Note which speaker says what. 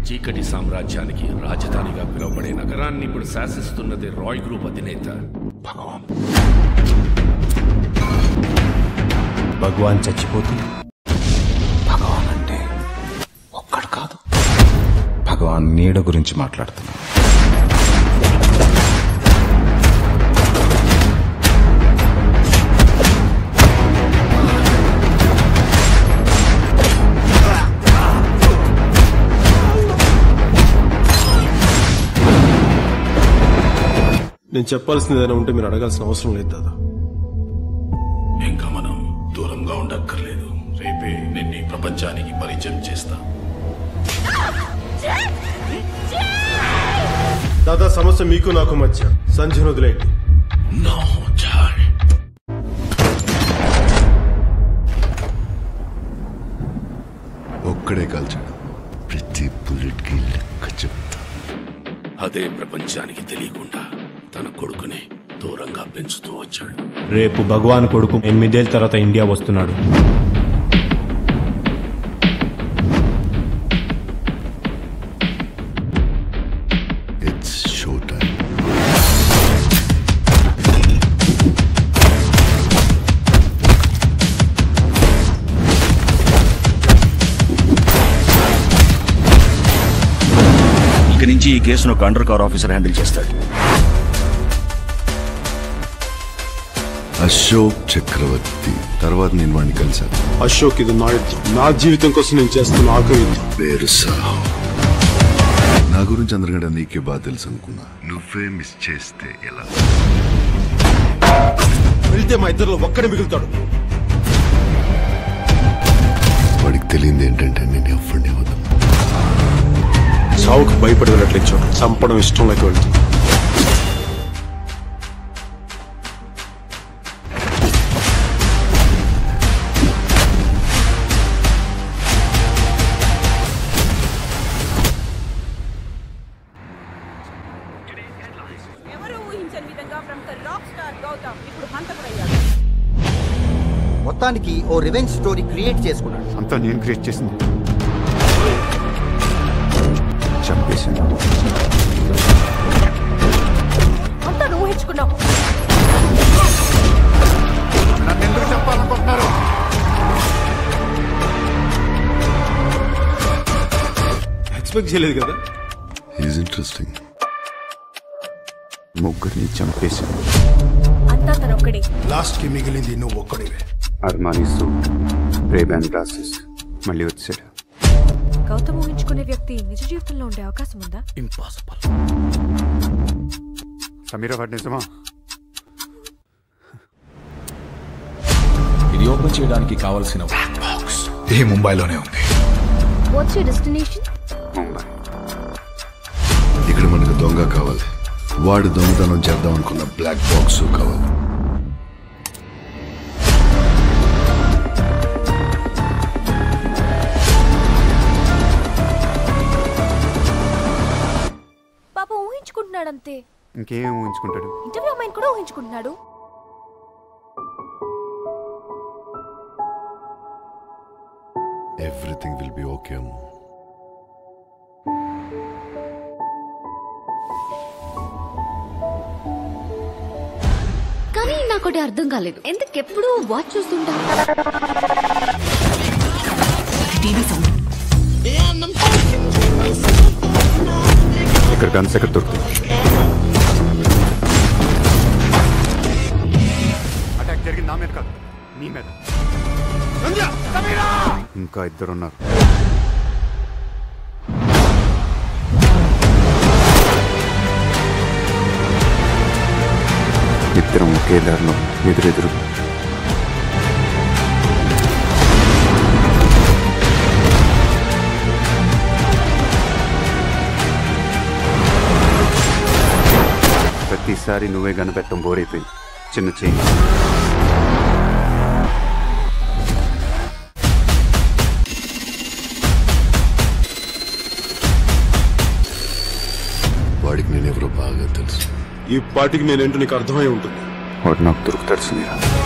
Speaker 1: చీకటి సామ్రాజ్యానికి రాజధానిగా పిలువబడే నగరాన్ని ఇప్పుడు శాసిస్తున్నది రాయ్ గ్రూప్ అధినేత
Speaker 2: భగవాన్ భగవాన్ చచ్చిపోతే భగవాన్ అంటే ఒక్కడు కాదు భగవాన్ నీడ గురించి మాట్లాడుతున్నా
Speaker 3: నేను చెప్పాల్సింది ఏదైనా ఉంటే మీరు అడగాల్సిన అవసరం లేదు దాదా
Speaker 1: ఇంకా మనం దూరంగా ఉండక్కర్లేదు రేపే నిన్ను ఈ ప్రపంచానికి పరిచయం చేస్తా
Speaker 3: దాదా సమస్య మీకు నాకు మధ్య సంధ్యను వదిలేయండి
Speaker 1: నో జాయ్
Speaker 4: ఒక్కడే కాల్చాడు ప్రతి బుల్లెట్ కి లెక్క చెప్తా
Speaker 1: అదే ప్రపంచానికి తెలియకుండా తన కొడుకుని దూరంగా పెంచుతూ వచ్చాడు
Speaker 2: రేపు భగవాన్ కొడుకు ఎనిమిదేళ్ళ తర్వాత ఇండియా వస్తున్నాడు
Speaker 4: ఇట్స్ షో టైం
Speaker 5: ఇక నుంచి ఈ కేసును ఒక అండర్ కవర్ ఆఫీసర్ హ్యాండిల్ చేస్తాడు
Speaker 4: అశోక్ చక్రవర్తి తర్వాత నేను వాడిని కలిశాను
Speaker 3: అశోక్ ఇది నా యుద్ధం నా జీవితం కోసం నేను చేస్తున్న ఆకు యుద్ధం
Speaker 4: పేరు సాహు నా గురించి అందరికంటే నీకే బాగా తెలుసు అనుకున్నా నువ్వే మిస్ చేస్తే ఎలా
Speaker 3: వెళ్తే మా ఇద్దరిలో ఒక్కడే మిగులుతాడు
Speaker 4: వాడికి తెలియంది ఏంటంటే నేను ఎవరిని వద్దు
Speaker 3: సావుకు భయపడి వెళ్ళట్లేదు చోట చంపడం ఇష్టం లేక వెళ్తుంది
Speaker 6: ఎవరూ ఊహించని విధంగా ప్రముఖ రాక్ స్టార్ గౌతమ్ ఇప్పుడు హంతకుడయ్యాడు
Speaker 7: మొత్తానికి ఓ రివెంజ్ స్టోరీ క్రియేట్ చేసుకున్నాడు
Speaker 8: అంతా నేను క్రియేట్ చేసింది చంపేసింది
Speaker 6: అంతా నువ్వు ఊహించుకున్నావు
Speaker 8: నన్ను ఎందుకు చంపాలనుకుంటున్నారు
Speaker 3: ఎక్స్పెక్ట్ చేయలేదు కదా
Speaker 4: ఈజ్ ఇంట్రెస్టింగ్
Speaker 8: ముగ్గురిని చంపేసింది
Speaker 6: అంతా తన ఒక్కడే
Speaker 3: లాస్ట్ కి మిగిలింది నువ్వు ఒక్కడివే
Speaker 8: అభిమానిస్తూ రేబ్యాన్ గ్లాసెస్ మళ్ళీ వచ్చాడు
Speaker 6: గౌతమ్ ఊహించుకునే వ్యక్తి నిజ జీవితంలో ఉండే అవకాశం ఉందా
Speaker 1: ఇంపాసిబుల్
Speaker 8: సమీర వాడు నిజమా
Speaker 9: ఇది ఓపెన్ చేయడానికి కావలసిన
Speaker 10: ఈ ముంబైలోనే ఉంది
Speaker 6: వాట్స్ యువర్ డెస్టినేషన్
Speaker 8: ముంబై
Speaker 4: ఇక్కడ మనకు దొంగ కావాలి వాడు దొంగతనం చేద్దాం అనుకున్న బ్లాక్ బాక్స్ కావాలి
Speaker 6: పాప ఊహించుకుంటున్నాడు అంతే
Speaker 8: ఇంకేం ఊహించుకుంటాడు
Speaker 6: ఇంటర్వ్యూ అమ్మాయిని కూడా ఊహించుకుంటున్నాడు
Speaker 4: everything will be okay Ammu
Speaker 11: కానీ నాకొటి అర్థం కాలేదు ఎందుకు ఎప్పుడు వాచ్ చూస్తుంటా
Speaker 8: ఇక్కడ గన్స్ ఎక్కడ దొరుకుతుంది అటాక్ జరిగింది నా మీద కాదు నీ మీద ఇంకా ఇద్దరున్నారు ఇద్దరం ఒకే దారిలో ఎదురెదురు ప్రతిసారి నువ్వే కనిపెట్టడం బోరైపోయింది చిన్న చేయి
Speaker 4: వాడికి నేను ఎవరో బాగా తెలుసు
Speaker 3: ఈ పాటికి నేనేంటో నీకు అర్థమై ఉంటుంది
Speaker 8: వాడు నాకు దొరుకుతాడు సునీరా